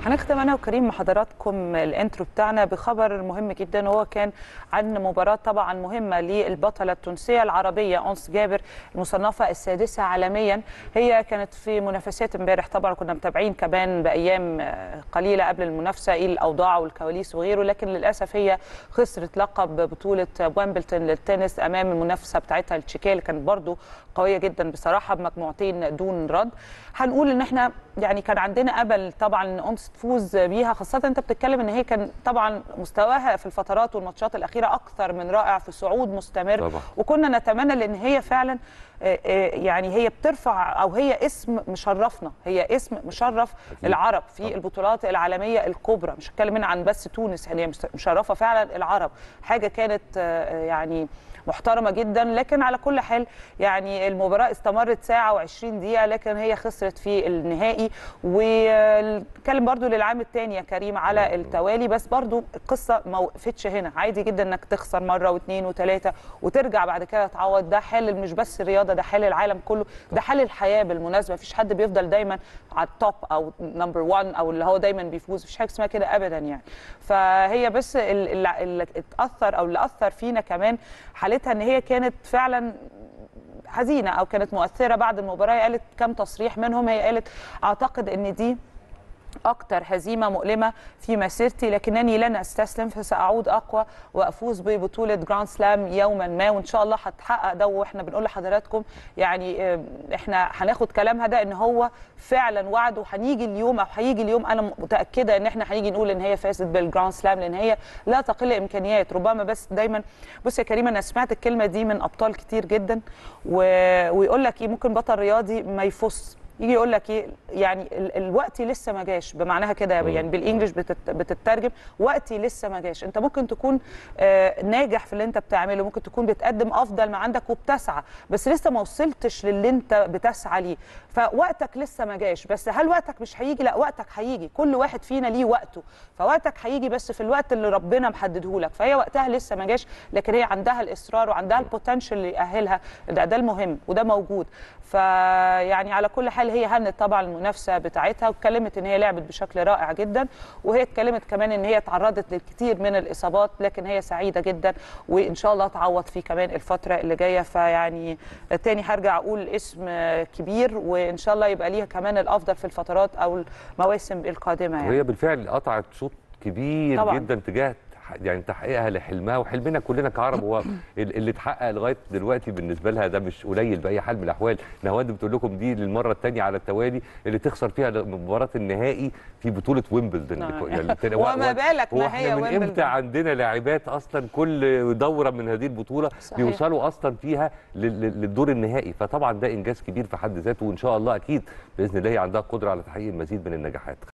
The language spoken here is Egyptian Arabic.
هنختم انا وكريم مع حضراتكم الانترو بتاعنا بخبر مهم جدا وهو كان عن مباراه طبعا مهمه للبطله التونسيه العربيه انس جابر المصنفه السادسه عالميا هي كانت في منافسات امبارح طبعا كنا متابعين كمان بايام قليله قبل المنافسه ايه الاوضاع والكواليس وغيره لكن للاسف هي خسرت لقب بطوله وامبلتون للتنس امام المنافسه بتاعتها التشيكيه اللي كانت برضو قويه جدا بصراحه بمجموعتين دون رد هنقول ان احنا يعني كان عندنا امل طبعا ان انس تفوز بيها خاصه انت بتتكلم ان هي كان طبعا مستواها في الفترات والماتشات الاخيره اكثر من رائع في صعود مستمر طبعا. وكنا نتمنى لان هي فعلا يعني هي بترفع او هي اسم مشرفنا هي اسم مشرف أكيد. العرب في طبعا. البطولات العالميه الكبرى مش هتكلم هنا عن بس تونس يعني هي مشرفه فعلا العرب حاجه كانت يعني محترمه جدا لكن على كل حال يعني المباراه استمرت ساعه و20 دقيقه لكن هي خسرت في النهائي ونتكلم برضو للعام الثاني يا كريم على التوالي بس برضو القصه ما وقفتش هنا عادي جدا انك تخسر مره واثنين وثلاثه وترجع بعد كده تعوض ده حال مش بس الرياضه ده حال العالم كله ده حال الحياه بالمناسبه مفيش حد بيفضل دايما على التوب او نمبر 1 او اللي هو دايما بيفوز مفيش حاجه اسمها كده ابدا يعني فهي بس اللي, اللي اتاثر او اللي اثر فينا كمان حالتها ان هي كانت فعلا حزينه او كانت مؤثره بعد المباراه قالت كم تصريح منهم هي قالت اعتقد ان دي أكثر هزيمة مؤلمة في مسيرتي لكنني لن أستسلم فسأعود أقوى وأفوز ببطولة جراند سلام يوما ما وإن شاء الله هتحقق ده وإحنا بنقول لحضراتكم يعني إحنا هناخد كلامها ده إن هو فعلا وعد وهنيجي اليوم أو هيجي اليوم أنا متأكدة إن إحنا هنيجي نقول إن هي فازت بالجراند سلام لأن هي لا تقل إمكانيات ربما بس دايما بص يا كريم أنا سمعت الكلمة دي من أبطال كتير جدا و... ويقول لك إيه ممكن بطل رياضي ما يفوز يجي يقول لك ايه يعني ال الوقت لسه ما جاش بمعناها كده يعني بالانجلش بتت بتترجم وقتي لسه ما جاش انت ممكن تكون آه ناجح في اللي انت بتعمله ممكن تكون بتقدم افضل ما عندك وبتسعى بس لسه ما وصلتش للي انت بتسعى ليه فوقتك لسه ما جاش بس هل وقتك مش هيجي لا وقتك هيجي كل واحد فينا ليه وقته فوقتك هيجي بس في الوقت اللي ربنا محدده لك فهي وقتها لسه ما جاش لكن هي عندها الاصرار وعندها البوتنشال اللي يأهلها ده, ده المهم وده موجود فيعني على كل حال هي هنت طبعا المنافسه بتاعتها واتكلمت ان هي لعبت بشكل رائع جدا وهي اتكلمت كمان ان هي تعرضت للكثير من الاصابات لكن هي سعيده جدا وان شاء الله تعوض فيه كمان الفتره اللي جايه فيعني تاني هرجع اقول اسم كبير وان شاء الله يبقى ليها كمان الافضل في الفترات او المواسم القادمه يعني وهي بالفعل قطعت شوط كبير طبعاً. جدا تجاه يعني تحقيقها لحلمها وحلمنا كلنا كعرب هو اللي اتحقق لغايه دلوقتي بالنسبه لها ده مش قليل باي حال من الاحوال نهاد بتقول لكم دي للمره الثانيه على التوالي اللي تخسر فيها مباراه النهائي في بطوله ويمبلدون نعم. يعني وما بالك هو ما هي احنا من امتى ويمبلدون عندنا لاعبات اصلا كل دوره من هذه البطوله صحيح. بيوصلوا اصلا فيها لل- لل- للدور النهائي فطبعا ده انجاز كبير في حد ذاته وان شاء الله اكيد باذن الله هي عندها قدره على تحقيق المزيد من النجاحات